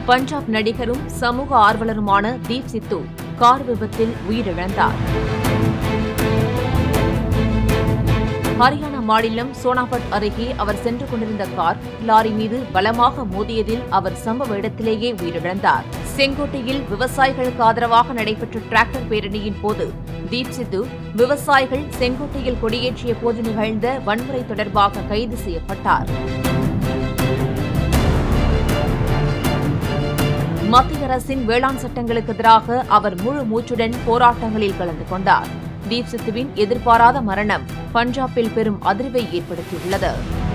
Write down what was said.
பஞ்சாப் நடிகரும் சமூக ஆர்வலருமான தீப் சித்து கார் விபத்தில் உயிரிழந்தார் ஹரியானா மாநிலம் சோனாபட் அருகே அவர் சென்று கொண்டிருந்த கார் லாரி மீது பலமாக மோதியதில் அவர் சம்பவ இடத்திலேயே உயிரிழந்தார் செங்கோட்டையில் விவசாயிகளுக்கு ஆதரவாக நடைபெற்ற டிராக்டர் பேரணியின் போது தீப் சித்து விவசாயிகள் செங்கோட்டையில் கொடியேற்றிய போது நிகழ்ந்த வன்முறை தொடர்பாக கைது செய்யப்பட்டார் மத்திய அரசின் வேளாண் சட்டங்களுக்கு எதிராக அவர் முழு மூச்சுடன் போராட்டங்களில் கலந்து கொண்டார் தீப் சித்துவின் எதிர்பாராத மரணம் பஞ்சாபில் பெரும் அதிர்வை ஏற்படுத்தியுள்ளது